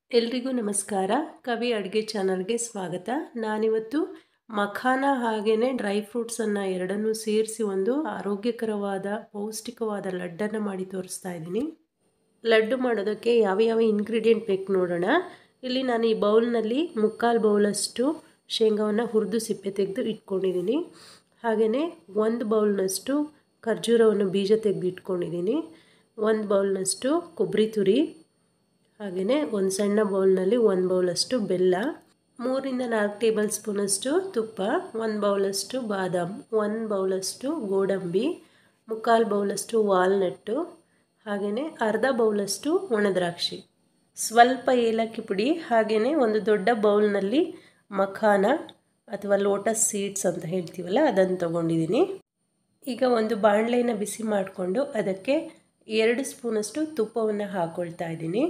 ಎಲ್ರಿಗೂ ನಮಸ್ಕಾರ ಕವಿ ಅಡುಗೆ ಚಾನಲ್ಗೆ ಸ್ವಾಗತ ನಾನಿವತ್ತು ಮಖಾನ ಹಾಗೆಯೇ ಡ್ರೈ ಫ್ರೂಟ್ಸನ್ನು ಎರಡನ್ನೂ ಸೇರಿಸಿ ಒಂದು ಆರೋಗ್ಯಕರವಾದ ಪೌಷ್ಟಿಕವಾದ ಲಡ್ಡನ್ನು ಮಾಡಿ ತೋರಿಸ್ತಾ ಇದ್ದೀನಿ ಲಡ್ಡು ಮಾಡೋದಕ್ಕೆ ಯಾವ ಯಾವ ಇಂಗ್ರೀಡಿಯೆಂಟ್ ಬೇಕು ನೋಡೋಣ ಇಲ್ಲಿ ನಾನು ಈ ಬೌಲ್ನಲ್ಲಿ ಮುಕ್ಕಾಲು ಬೌಲಷ್ಟು ಶೇಂಗಾವನ್ನು ಹುರಿದು ಸಿಪ್ಪೆ ತೆಗೆದು ಇಟ್ಕೊಂಡಿದ್ದೀನಿ ಹಾಗೆಯೇ ಒಂದು ಬೌಲ್ನಷ್ಟು ಖರ್ಜೂರವನ್ನು ಬೀಜ ತೆಗೆದು ಇಟ್ಕೊಂಡಿದ್ದೀನಿ ಒಂದು ಬೌಲ್ನಷ್ಟು ಕೊಬ್ಬರಿ ತುರಿ ಹಾಗೆಯೇ ಒಂದು ಸಣ್ಣ ಬೌಲ್ನಲ್ಲಿ ಒಂದು ಬೌಲಷ್ಟು ಬೆಲ್ಲ ಮೂರಿಂದ ನಾಲ್ಕು ಟೇಬಲ್ ಸ್ಪೂನಷ್ಟು ತುಪ್ಪ ಒಂದು ಬೌಲಷ್ಟು ಬಾದಾಮ್ ಒಂದು ಬೌಲಷ್ಟು ಗೋಡಂಬಿ ಮುಕ್ಕಾಲು ಬೌಲಷ್ಟು ವಾಲ್ನಟ್ಟು ಹಾಗೆಯೇ ಅರ್ಧ ಬೌಲಷ್ಟು ಒಣದ್ರಾಕ್ಷಿ ಸ್ವಲ್ಪ ಏಲಕ್ಕಿ ಪುಡಿ ಹಾಗೆಯೇ ಒಂದು ದೊಡ್ಡ ಬೌಲ್ನಲ್ಲಿ ಮಖಾನ ಅಥವಾ ಲೋಟಸ್ ಸೀಡ್ಸ್ ಅಂತ ಹೇಳ್ತೀವಲ್ಲ ಅದನ್ನು ತೊಗೊಂಡಿದ್ದೀನಿ ಈಗ ಒಂದು ಬಾಣಲೆನ ಬಿಸಿ ಮಾಡಿಕೊಂಡು ಅದಕ್ಕೆ ಎರಡು ಸ್ಪೂನಷ್ಟು ತುಪ್ಪವನ್ನು ಹಾಕ್ಕೊಳ್ತಾ ಇದ್ದೀನಿ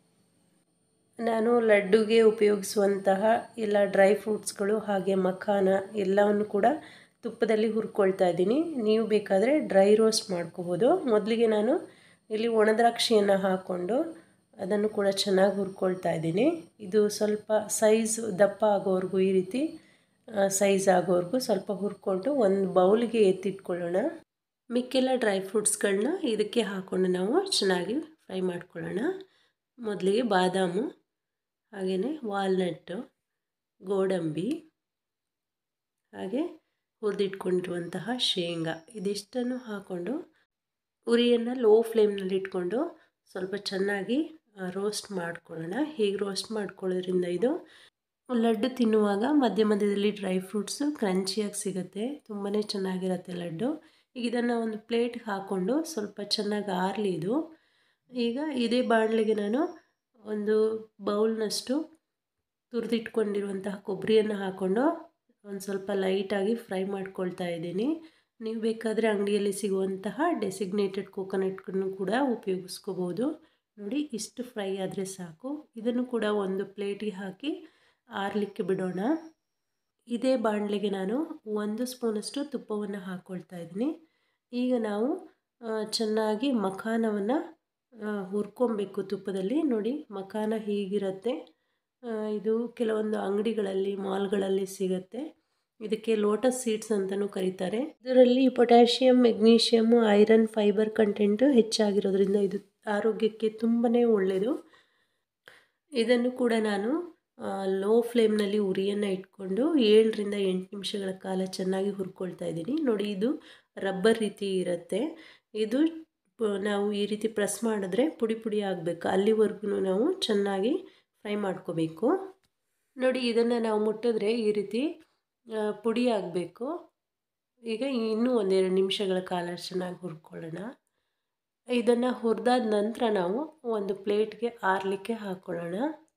ನಾನು ಲಡ್ಡುಗೆ ಉಪಯೋಗಿಸುವಂತಹ ಎಲ್ಲ ಡ್ರೈ ಫ್ರೂಟ್ಸ್ಗಳು ಹಾಗೆ ಮಖಾನ ಎಲ್ಲವನ್ನು ಕೂಡ ತುಪ್ಪದಲ್ಲಿ ಹುರ್ಕೊಳ್ತಾ ಇದ್ದೀನಿ ನೀವು ಬೇಕಾದರೆ ಡ್ರೈ ರೋಸ್ಟ್ ಮಾಡ್ಕೋಬೋದು ಮೊದಲಿಗೆ ನಾನು ಇಲ್ಲಿ ಒಣದ್ರಾಕ್ಷಿಯನ್ನು ಹಾಕ್ಕೊಂಡು ಅದನ್ನು ಕೂಡ ಚೆನ್ನಾಗಿ ಹುರ್ಕೊಳ್ತಾ ಇದ್ದೀನಿ ಇದು ಸ್ವಲ್ಪ ಸೈಜ್ ದಪ್ಪ ಆಗೋವರೆಗೂ ಈ ರೀತಿ ಸೈಜ್ ಆಗೋವರೆಗೂ ಸ್ವಲ್ಪ ಹುರ್ಕೊಂಡು ಒಂದು ಬೌಲಿಗೆ ಎತ್ತಿಟ್ಕೊಳ್ಳೋಣ ಮಿಕ್ಕೆಲ್ಲ ಡ್ರೈ ಫ್ರೂಟ್ಸ್ಗಳನ್ನ ಇದಕ್ಕೆ ಹಾಕ್ಕೊಂಡು ನಾವು ಚೆನ್ನಾಗಿ ಫ್ರೈ ಮಾಡ್ಕೊಳ್ಳೋಣ ಮೊದಲಿಗೆ ಬಾದಾಮು ಹಾಗೆಯೇ ವಾಲ್ನಟ್ಟು ಗೋಡಂಬಿ ಹಾಗೆ ಹುರಿದಿಟ್ಕೊಂಡಿರುವಂತಹ ಶೇಂಗಾ ಇದಿಷ್ಟನ್ನು ಹಾಕ್ಕೊಂಡು ಉರಿಯನ್ನು ಲೋ ಫ್ಲೇಮ್ನಲ್ಲಿ ಇಟ್ಕೊಂಡು ಸ್ವಲ್ಪ ಚೆನ್ನಾಗಿ ರೋಸ್ಟ್ ಮಾಡ್ಕೊಳ್ಳೋಣ ಹೀಗೆ ರೋಸ್ಟ್ ಮಾಡ್ಕೊಳ್ಳೋದ್ರಿಂದ ಇದು ಲಡ್ಡು ತಿನ್ನುವಾಗ ಮಧ್ಯ ಮಧ್ಯದಲ್ಲಿ ಡ್ರೈ ಫ್ರೂಟ್ಸು ಕ್ರಂಚಿಯಾಗಿ ಸಿಗುತ್ತೆ ತುಂಬಾ ಚೆನ್ನಾಗಿರುತ್ತೆ ಲಡ್ಡು ಈಗ ಇದನ್ನು ಒಂದು ಪ್ಲೇಟ್ಗೆ ಹಾಕ್ಕೊಂಡು ಸ್ವಲ್ಪ ಚೆನ್ನಾಗಿ ಆರಲಿ ಇದು ಈಗ ಇದೇ ಬಾಣಲೆಗೆ ನಾನು ಒಂದು ಬೌಲ್ನಷ್ಟು ತುರಿದಿಟ್ಕೊಂಡಿರುವಂತಹ ಕೊಬ್ಬರಿಯನ್ನು ಹಾಕ್ಕೊಂಡು ಒಂದು ಸ್ವಲ್ಪ ಲೈಟಾಗಿ ಫ್ರೈ ಮಾಡ್ಕೊಳ್ತಾ ಇದ್ದೀನಿ ನೀವು ಬೇಕಾದರೆ ಅಂಗಡಿಯಲ್ಲಿ ಸಿಗುವಂತಹ ಡೆಸಿಗ್ನೇಟೆಡ್ ಕೋಕೋನಟ್ಗಳನ್ನು ಕೂಡ ಉಪಯೋಗಿಸ್ಕೋಬೋದು ನೋಡಿ ಇಷ್ಟು ಫ್ರೈ ಆದರೆ ಸಾಕು ಇದನ್ನು ಕೂಡ ಒಂದು ಪ್ಲೇಟಿಗೆ ಹಾಕಿ ಆರಲಿಕ್ಕೆ ಬಿಡೋಣ ಇದೇ ಬಾಣಲೆಗೆ ನಾನು ಒಂದು ಸ್ಪೂನಷ್ಟು ತುಪ್ಪವನ್ನು ಹಾಕ್ಕೊಳ್ತಾ ಇದ್ದೀನಿ ಈಗ ನಾವು ಚೆನ್ನಾಗಿ ಮಖಾನವನ್ನು ಹುರ್ಕೊಬೇಕು ತುಪ್ಪದಲ್ಲಿ ನೋಡಿ ಮಖಾನ ಹೀಗಿರುತ್ತೆ ಇದು ಕೆಲವೊಂದು ಅಂಗಡಿಗಳಲ್ಲಿ ಮಾಲ್ಗಳಲ್ಲಿ ಸಿಗುತ್ತೆ ಇದಕ್ಕೆ ಲೋಟಸ್ ಸೀಡ್ಸ್ ಅಂತಲೂ ಕರೀತಾರೆ ಇದರಲ್ಲಿ potassium magnesium iron fibre content ಹೆಚ್ಚಾಗಿರೋದ್ರಿಂದ ಇದು ಆರೋಗ್ಯಕ್ಕೆ ತುಂಬಾ ಒಳ್ಳೆಯದು ಇದನ್ನು ಕೂಡ ನಾನು ಲೋ ಫ್ಲೇಮ್ನಲ್ಲಿ ಉರಿಯನ್ನು ಇಟ್ಕೊಂಡು ಏಳರಿಂದ ಎಂಟು ನಿಮಿಷಗಳ ಕಾಲ ಚೆನ್ನಾಗಿ ಹುರ್ಕೊಳ್ತಾ ಇದ್ದೀನಿ ನೋಡಿ ಇದು ರಬ್ಬರ್ ರೀತಿ ಇರುತ್ತೆ ಇದು ನಾವು ಈ ರೀತಿ ಪ್ರೆಸ್ ಮಾಡಿದ್ರೆ ಪುಡಿ ಪುಡಿ ಆಗಬೇಕು ಅಲ್ಲಿವರೆಗೂ ನಾವು ಚೆನ್ನಾಗಿ ಫ್ರೈ ಮಾಡ್ಕೋಬೇಕು ನೋಡಿ ಇದನ್ನು ನಾವು ಮುಟ್ಟಿದ್ರೆ ಈ ರೀತಿ ಪುಡಿ ಆಗಬೇಕು ಈಗ ಇನ್ನೂ ಒಂದೆರಡು ನಿಮಿಷಗಳ ಕಾಲ ಚೆನ್ನಾಗಿ ಹುರ್ಕೊಳ್ಳೋಣ ಇದನ್ನು ಹುರಿದಾದ ನಂತರ ನಾವು ಒಂದು ಪ್ಲೇಟ್ಗೆ ಆರಲಿಕ್ಕೆ ಹಾಕ್ಕೊಳ್ಳೋಣ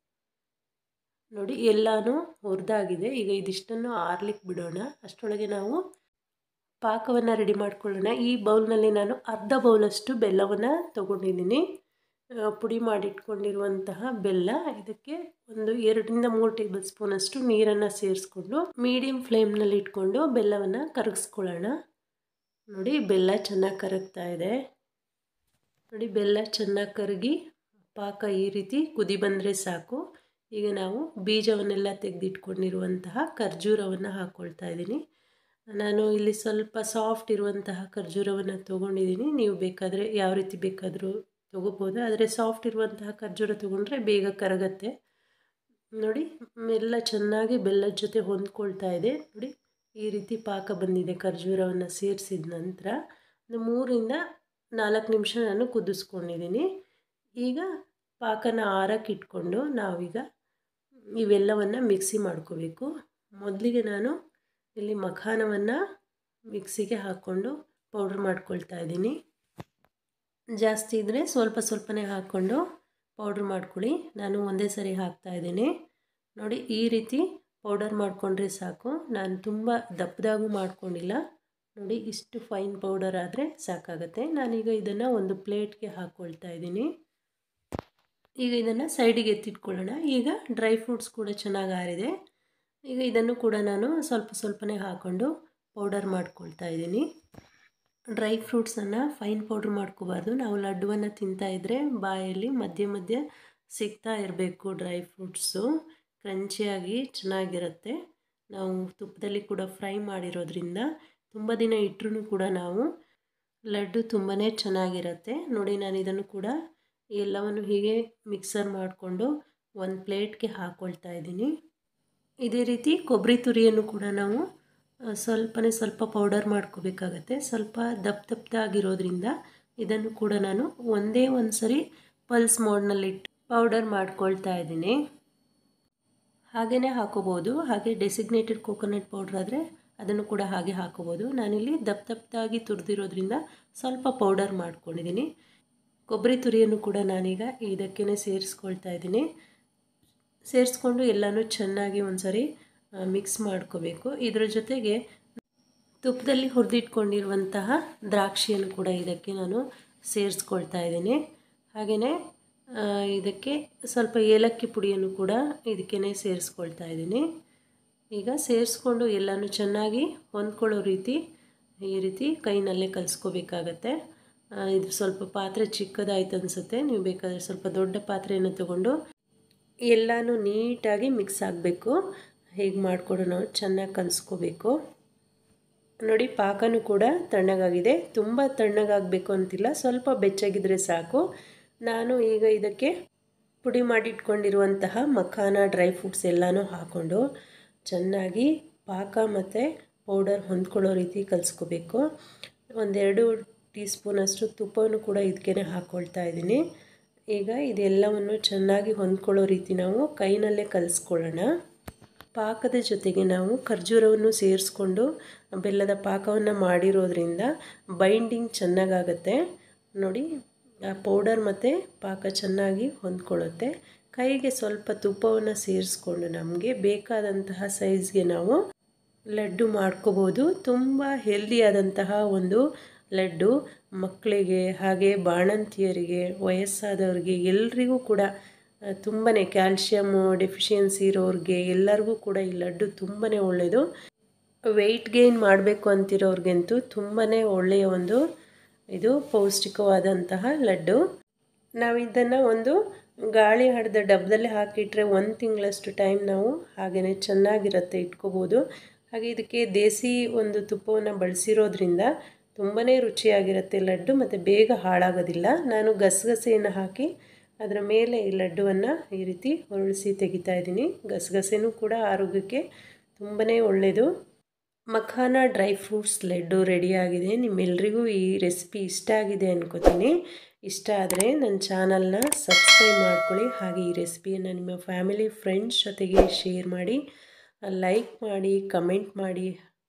ನೋಡಿ ಎಲ್ಲನೂ ಹುರಿದಾಗಿದೆ ಈಗ ಇದಿಷ್ಟನ್ನು ಆರ್ಲಿಕ್ಕೆ ಬಿಡೋಣ ಅಷ್ಟರೊಳಗೆ ನಾವು ಪಾಕವನ್ನು ರೆಡಿ ಮಾಡ್ಕೊಳ್ಳೋಣ ಈ ಬೌಲ್ನಲ್ಲಿ ನಾನು ಅರ್ಧ ಬೌಲಷ್ಟು ಬೆಲ್ಲವನ್ನು ತೊಗೊಂಡಿದ್ದೀನಿ ಪುಡಿ ಮಾಡಿಟ್ಕೊಂಡಿರುವಂತಹ ಬೆಲ್ಲ ಇದಕ್ಕೆ ಒಂದು ಎರಡರಿಂದ ಮೂರು ಟೇಬಲ್ ಸ್ಪೂನಷ್ಟು ನೀರನ್ನು ಸೇರಿಸ್ಕೊಂಡು ಮೀಡಿಯಮ್ ಫ್ಲೇಮ್ನಲ್ಲಿ ಇಟ್ಕೊಂಡು ಬೆಲ್ಲವನ್ನು ಕರಗಿಸ್ಕೊಳ್ಳೋಣ ನೋಡಿ ಬೆಲ್ಲ ಚೆನ್ನಾಗಿ ಕರಗ್ತಾ ಇದೆ ನೋಡಿ ಬೆಲ್ಲ ಚೆನ್ನಾಗಿ ಕರಗಿ ಪಾಕ ಈ ರೀತಿ ಕುದಿ ಬಂದರೆ ಸಾಕು ಈಗ ನಾವು ಬೀಜವನ್ನೆಲ್ಲ ತೆಗೆದಿಟ್ಕೊಂಡಿರುವಂತಹ ಖರ್ಜೂರವನ್ನು ಹಾಕ್ಕೊಳ್ತಾ ಇದ್ದೀನಿ ನಾನು ಇಲ್ಲಿ ಸ್ವಲ್ಪ ಸಾಫ್ಟ್ ಇರುವಂತಹ ಖರ್ಜೂರವನ್ನು ತೊಗೊಂಡಿದ್ದೀನಿ ನೀವು ಬೇಕಾದರೆ ಯಾವ ರೀತಿ ಬೇಕಾದರೂ ತೊಗೋಬೋದು ಆದರೆ ಸಾಫ್ಟ್ ಇರುವಂತಹ ಖರ್ಜೂರ ತೊಗೊಂಡ್ರೆ ಬೇಗ ಕರಗತ್ತೆ ನೋಡಿ ಎಲ್ಲ ಚೆನ್ನಾಗಿ ಬೆಲ್ಲದ ಜೊತೆ ಹೊಂದ್ಕೊಳ್ತಾ ಇದೆ ನೋಡಿ ಈ ರೀತಿ ಪಾಕ ಬಂದಿದೆ ಖರ್ಜೂರವನ್ನು ಸೇರಿಸಿದ ನಂತರ ಒಂದು ಮೂರಿಂದ ನಾಲ್ಕು ನಿಮಿಷ ನಾನು ಕುದಿಸ್ಕೊಂಡಿದ್ದೀನಿ ಈಗ ಪಾಕನ ಆರಕ್ಕೆ ಇಟ್ಕೊಂಡು ನಾವೀಗ ಇವೆಲ್ಲವನ್ನು ಮಿಕ್ಸಿ ಮಾಡ್ಕೋಬೇಕು ಮೊದಲಿಗೆ ನಾನು ಇಲ್ಲಿ ಮಖಾನವನ್ನು ಮಿಕ್ಸಿಗೆ ಹಾಕ್ಕೊಂಡು ಪೌಡ್ರ್ ಮಾಡ್ಕೊಳ್ತಾ ಇದ್ದೀನಿ ಜಾಸ್ತಿ ಇದ್ದರೆ ಸ್ವಲ್ಪ ಸ್ವಲ್ಪನೇ ಹಾಕ್ಕೊಂಡು ಪೌಡ್ರ್ ಮಾಡ್ಕೊಳ್ಳಿ ನಾನು ಒಂದೇ ಸರಿ ಹಾಕ್ತಾಯಿದ್ದೀನಿ ನೋಡಿ ಈ ರೀತಿ ಪೌಡರ್ ಮಾಡಿಕೊಂಡ್ರೆ ಸಾಕು ನಾನು ತುಂಬ ದಪ್ಪದಾಗೂ ಮಾಡ್ಕೊಂಡಿಲ್ಲ ನೋಡಿ ಇಷ್ಟು ಫೈನ್ ಪೌಡರ್ ಆದರೆ ಸಾಕಾಗುತ್ತೆ ನಾನೀಗ ಇದನ್ನು ಒಂದು ಪ್ಲೇಟ್ಗೆ ಹಾಕ್ಕೊಳ್ತಾ ಇದ್ದೀನಿ ಈಗ ಇದನ್ನು ಸೈಡಿಗೆ ಎತ್ತಿಟ್ಕೊಳ್ಳೋಣ ಈಗ ಡ್ರೈ ಫ್ರೂಟ್ಸ್ ಕೂಡ ಚೆನ್ನಾಗಿ ಆರಿದೆ ಈಗ ಇದನ್ನು ಕೂಡ ನಾನು ಸ್ವಲ್ಪ ಸ್ವಲ್ಪನೇ ಹಾಕ್ಕೊಂಡು ಪೌಡರ್ ಮಾಡ್ಕೊಳ್ತಾ ಇದ್ದೀನಿ ಡ್ರೈ ಫ್ರೂಟ್ಸನ್ನು ಫೈನ್ ಪೌಡ್ರ್ ಮಾಡ್ಕೋಬಾರ್ದು ನಾವು ಲಡ್ಡುವನ್ನು ತಿಂತಾಯಿದ್ರೆ ಬಾಯಲ್ಲಿ ಮಧ್ಯೆ ಮಧ್ಯೆ ಸಿಗ್ತಾ ಇರಬೇಕು ಡ್ರೈ ಫ್ರೂಟ್ಸು ಕ್ರಂಚಿಯಾಗಿ ಚೆನ್ನಾಗಿರುತ್ತೆ ನಾವು ತುಪ್ಪದಲ್ಲಿ ಕೂಡ ಫ್ರೈ ಮಾಡಿರೋದ್ರಿಂದ ತುಂಬ ದಿನ ಇಟ್ಟರೂ ಕೂಡ ನಾವು ಲಡ್ಡು ತುಂಬಾ ಚೆನ್ನಾಗಿರುತ್ತೆ ನೋಡಿ ನಾನು ಇದನ್ನು ಕೂಡ ಎಲ್ಲವನ್ನು ಹೀಗೆ ಮಿಕ್ಸರ್ ಮಾಡಿಕೊಂಡು ಒಂದು ಪ್ಲೇಟ್ಗೆ ಹಾಕ್ಕೊಳ್ತಾ ಇದ್ದೀನಿ ಇದೇ ರೀತಿ ಕೊಬ್ಬರಿ ತುರಿಯನ್ನು ಕೂಡ ನಾವು ಸ್ವಲ್ಪನೇ ಸ್ವಲ್ಪ ಪೌಡರ್ ಮಾಡ್ಕೋಬೇಕಾಗತ್ತೆ ಸ್ವಲ್ಪ ದಪ್ಪ ದಪ್ಪದಾಗಿರೋದ್ರಿಂದ ಇದನ್ನು ಕೂಡ ನಾನು ಒಂದೇ ಒಂದು ಸರಿ ಪಲ್ಸ್ ಮೋಡ್ನಲ್ಲಿಟ್ಟು ಪೌಡರ್ ಮಾಡ್ಕೊಳ್ತಾ ಇದ್ದೀನಿ ಹಾಗೆಯೇ ಹಾಕೋಬೋದು ಹಾಗೆ ಡೆಸಿಗ್ನೇಟೆಡ್ ಕೋಕೋನಟ್ ಪೌಡ್ರ್ ಆದರೆ ಅದನ್ನು ಕೂಡ ಹಾಗೆ ಹಾಕೋಬೋದು ನಾನಿಲ್ಲಿ ದಪ್ಪ ದಪ್ಪದಾಗಿ ತುರಿದಿರೋದ್ರಿಂದ ಸ್ವಲ್ಪ ಪೌಡರ್ ಮಾಡ್ಕೊಂಡಿದ್ದೀನಿ ಕೊಬ್ಬರಿ ತುರಿಯನ್ನು ಕೂಡ ನಾನೀಗ ಇದಕ್ಕೇ ಸೇರಿಸ್ಕೊಳ್ತಾ ಇದ್ದೀನಿ ಸೇರಿಸ್ಕೊಂಡು ಎಲ್ಲನೂ ಚೆನ್ನಾಗಿ ಒಂದು ಸರಿ ಮಿಕ್ಸ್ ಮಾಡ್ಕೋಬೇಕು ಇದರ ಜೊತೆಗೆ ತುಪ್ಪದಲ್ಲಿ ಹುರಿದಿಟ್ಕೊಂಡಿರುವಂತಹ ದ್ರಾಕ್ಷಿಯನ್ನು ಕೂಡ ಇದಕ್ಕೆ ನಾನು ಸೇರಿಸ್ಕೊಳ್ತಾ ಇದ್ದೀನಿ ಹಾಗೆಯೇ ಇದಕ್ಕೆ ಸ್ವಲ್ಪ ಏಲಕ್ಕಿ ಪುಡಿಯನ್ನು ಕೂಡ ಇದಕ್ಕೇ ಸೇರಿಸ್ಕೊಳ್ತಾ ಇದ್ದೀನಿ ಈಗ ಸೇರಿಸ್ಕೊಂಡು ಎಲ್ಲನೂ ಚೆನ್ನಾಗಿ ಹೊಂದ್ಕೊಳ್ಳೋ ರೀತಿ ಈ ರೀತಿ ಕೈನಲ್ಲೇ ಕಲಿಸ್ಕೋಬೇಕಾಗತ್ತೆ ಇದು ಸ್ವಲ್ಪ ಪಾತ್ರೆ ಚಿಕ್ಕದಾಯ್ತು ಅನಿಸುತ್ತೆ ನೀವು ಬೇಕಾದರೆ ಸ್ವಲ್ಪ ದೊಡ್ಡ ಪಾತ್ರೆಯನ್ನು ತಗೊಂಡು ಎಲ್ಲನೂ ನೀಟಾಗಿ ಮಿಕ್ಸ್ ಆಗಬೇಕು ಹೇಗೆ ಮಾಡಿಕೊಂಡು ನಾವು ಚೆನ್ನಾಗಿ ಕಲಿಸ್ಕೋಬೇಕು ನೋಡಿ ಪಾಕನೂ ಕೂಡ ತಣ್ಣಗಾಗಿದೆ ತುಂಬ ತಣ್ಣಗಾಗಬೇಕು ಅಂತಿಲ್ಲ ಸ್ವಲ್ಪ ಬೆಚ್ಚಗಿದ್ರೆ ಸಾಕು ನಾನು ಈಗ ಇದಕ್ಕೆ ಪುಡಿ ಮಾಡಿಟ್ಕೊಂಡಿರುವಂತಹ ಮಖಾನ ಡ್ರೈ ಫ್ರೂಟ್ಸ್ ಎಲ್ಲನೂ ಹಾಕ್ಕೊಂಡು ಚೆನ್ನಾಗಿ ಪಾಕ ಮತ್ತು ಪೌಡರ್ ಹೊಂದ್ಕೊಳ್ಳೋ ರೀತಿ ಕಲಿಸ್ಕೋಬೇಕು ಒಂದೆರಡು ಟೀ ಸ್ಪೂನಷ್ಟು ತುಪ್ಪವನ್ನು ಕೂಡ ಇದಕ್ಕೆ ಹಾಕ್ಕೊಳ್ತಾ ಇದ್ದೀನಿ ಈಗ ಇದೆಲ್ಲವನ್ನು ಚೆನ್ನಾಗಿ ಹೊಂದ್ಕೊಳ್ಳೋ ರೀತಿ ನಾವು ಕೈನಲ್ಲೇ ಕಲಿಸ್ಕೊಳ್ಳೋಣ ಪಾಕದ ಜೊತೆಗೆ ನಾವು ಖರ್ಜೂರವನ್ನು ಸೇರಿಸ್ಕೊಂಡು ಬೆಲ್ಲದ ಪಾಕವನ್ನು ಮಾಡಿರೋದ್ರಿಂದ ಬೈಂಡಿಂಗ್ ಚೆನ್ನಾಗಾಗತ್ತೆ ನೋಡಿ ಆ ಪೌಡರ್ ಮತ್ತು ಪಾಕ ಚೆನ್ನಾಗಿ ಹೊಂದ್ಕೊಳ್ಳುತ್ತೆ ಕೈಗೆ ಸ್ವಲ್ಪ ತುಪ್ಪವನ್ನು ಸೇರಿಸ್ಕೊಂಡು ನಮಗೆ ಬೇಕಾದಂತಹ ಸೈಜ್ಗೆ ನಾವು ಲಡ್ಡು ಮಾಡ್ಕೋಬೋದು ತುಂಬ ಹೆಲ್ದಿಯಾದಂತಹ ಒಂದು ಲಡ್ಡು ಮಕ್ಕಳಿಗೆ ಹಾಗೆ ಬಾಣಂತಿಯರಿಗೆ ವಯಸ್ಸಾದವರಿಗೆ ಎಲ್ರಿಗೂ ಕೂಡ ತುಂಬಾ ಕ್ಯಾಲ್ಶಿಯಮ್ ಡೆಫಿಷಿಯನ್ಸಿ ಇರೋರಿಗೆ ಎಲ್ಲರಿಗೂ ಕೂಡ ಈ ಲಡ್ಡು ತುಂಬಾ ಒಳ್ಳೆಯದು ವೆಯ್ಟ್ ಗೇನ್ ಮಾಡಬೇಕು ಅಂತಿರೋರಿಗಂತೂ ತುಂಬಾ ಒಳ್ಳೆಯ ಒಂದು ಇದು ಪೌಷ್ಟಿಕವಾದಂತಹ ಲಡ್ಡು ನಾವು ಇದನ್ನು ಒಂದು ಗಾಳಿ ಹಡ್ದ ಡಬ್ಬದಲ್ಲಿ ಹಾಕಿಟ್ರೆ ಒಂದು ತಿಂಗಳಷ್ಟು ಟೈಮ್ ನಾವು ಹಾಗೆಯೇ ಚೆನ್ನಾಗಿರುತ್ತೆ ಇಟ್ಕೋಬೋದು ಹಾಗೆ ಇದಕ್ಕೆ ದೇಸಿ ಒಂದು ತುಪ್ಪವನ್ನು ಬಳಸಿರೋದ್ರಿಂದ ತುಂಬಾ ರುಚಿಯಾಗಿರುತ್ತೆ ಲಡ್ಡು ಮತ್ತು ಬೇಗ ಹಾಳಾಗೋದಿಲ್ಲ ನಾನು ಗಸಗಸೆಯನ್ನು ಹಾಕಿ ಅದರ ಮೇಲೆ ಈ ಲಡ್ಡುವನ್ನು ಈ ರೀತಿ ಹೊರಳಿಸಿ ತೆಗಿತಾ ಇದ್ದೀನಿ ಗಸಗಸೆನೂ ಕೂಡ ಆರೋಗ್ಯಕ್ಕೆ ತುಂಬಾ ಒಳ್ಳೆಯದು ಮಖಾನ ಡ್ರೈ ಫ್ರೂಟ್ಸ್ ಲಡ್ಡು ರೆಡಿಯಾಗಿದೆ ನಿಮ್ಮೆಲ್ರಿಗೂ ಈ ರೆಸಿಪಿ ಇಷ್ಟ ಆಗಿದೆ ಅನ್ಕೋತೀನಿ ಇಷ್ಟ ಆದರೆ ನನ್ನ ಚಾನಲ್ನ ಸಬ್ಸ್ಕ್ರೈಬ್ ಮಾಡ್ಕೊಳ್ಳಿ ಹಾಗೆ ಈ ರೆಸಿಪಿಯನ್ನು ನಿಮ್ಮ ಫ್ಯಾಮಿಲಿ ಫ್ರೆಂಡ್ಸ್ ಜೊತೆಗೆ ಶೇರ್ ಮಾಡಿ ಲೈಕ್ ಮಾಡಿ ಕಮೆಂಟ್ ಮಾಡಿ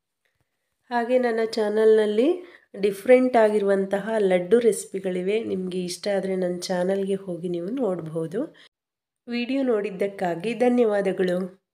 ಹಾಗೆ ನನ್ನ ಚಾನಲ್ನಲ್ಲಿ ಡಿಫ್ರೆಂಟ್ ಆಗಿರುವಂತಹ ಲಡ್ಡು ರೆಸಿಪಿಗಳಿವೆ ನಿಮಗೆ ಇಷ್ಟ ಆದರೆ ನನ್ನ ಚಾನಲ್ಗೆ ಹೋಗಿ ನೀವು ನೋಡಬಹುದು ವಿಡಿಯೋ ನೋಡಿದ್ದಕ್ಕಾಗಿ ಧನ್ಯವಾದಗಳು